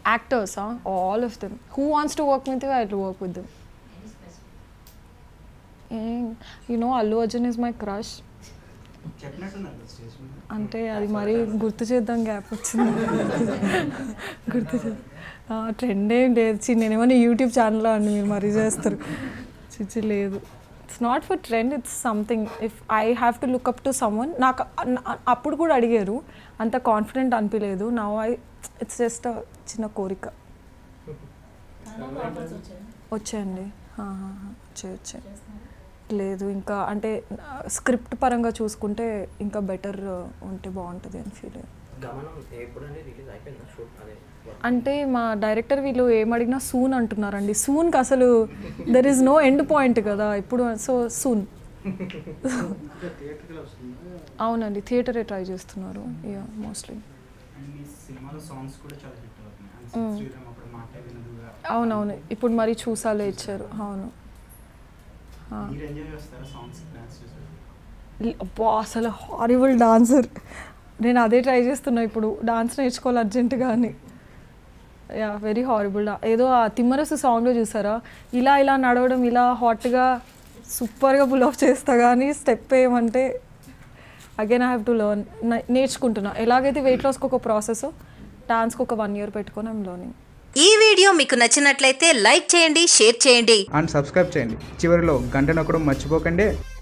Actors, huh? All of them. Who wants to work with you? I'll work with them. Eh, you know, Allu Arjun is my crush. చెప్పినట్టున్నారు కదా stage మీద అంటే అది మరీ గుర్తు చేద్దాం gap వచ్చింది గుర్తు చేద్దాం ట్రెండ్ ఏం లేదు చి నేనేమన్నా యూట్యూబ్ ఛానల్లో అండి మీరు మరీ చేస్తారు చిచ్చి లేదు it's not for trend it's something if I have to look up to someone నాకు అన్న- అప్పుడు కూడా అడిగారు అంత కాన్ఫిడెంట్ అనిపించలేదు నా ఐ ఇట్స్ జస్ట్ చిన్న కోరిక వచ్చాయండి వచ్చాయి వచ్చాయి లేదు ఇంకా అంటే స్క్రిప్ట్ పరంగా చూసుకుంటే ఇంకా బెటర్ ఉంటే బాగుంటుంది అని ఫీల్ గమనం ఎప్పుడండి రిలీజ్ అయిపోయిందా షూట్ అదే అంటే మా డైరెక్టర్ వీళ్ళు ఏమడిగినా సూన్ అంటున్నారండి సూన్కి అసలు there is no end point కదా ఇప్పుడు సో సూన్ ఇంకా థియేటర్కి వస్తుందా అవునండి థియేటరే ట్రై చేస్తున్నారు యా మోస్ట్లీ అండ్ మీ సినిమాలో సాంగ్స్ కూడా చాలా హిట్ అవుతున్నాయి అండ్ శ్రీరామ్ అప్పుడు మాట వినదుగా అవునవును ఇప్పుడు మరి చూసాలే ఇచ్చారు అవును ఆ. మీరు ఎంజాయ్ చేస్తారా సాంగ్స్ డాన్స్ చేస్తారు లి- అబ్బా అసలు హారిబుల్ డాన్సర్ నేను అదే ట్రై చేస్తున్నా ఇప్పుడు డాన్స్ నేర్చుకోవాలి అర్జెంటుగా అని యా వెరీ హారిబుల్ డా ఏదో ఆ తిమ్మరసు సాంగ్లో చూసారా ఇలా ఇలా నడవడం ఇలా హాట్గా సూపర్గా పుల్ ఆఫ్ చేస్తా కానీ స్టెప్ వేయమంటే again I have to learn నేర్చుకుంటున్నా ఎలాగైతే వెయిట్ లాస్కి ఒక ప్రాసెస్ డాన్స్కి ఒక వన్ ఇయర్ పెట్టుకొని ఐమ్ లర్నింగ్ ఈ వీడియో మీకు నచ్చినట్లయితే లైక్ చేయండి షేర్ చేయండి అండ్ సబ్స్క్రైబ్ చేయండి చివరిలో గంట నొక్కడం మర్చిపోకండి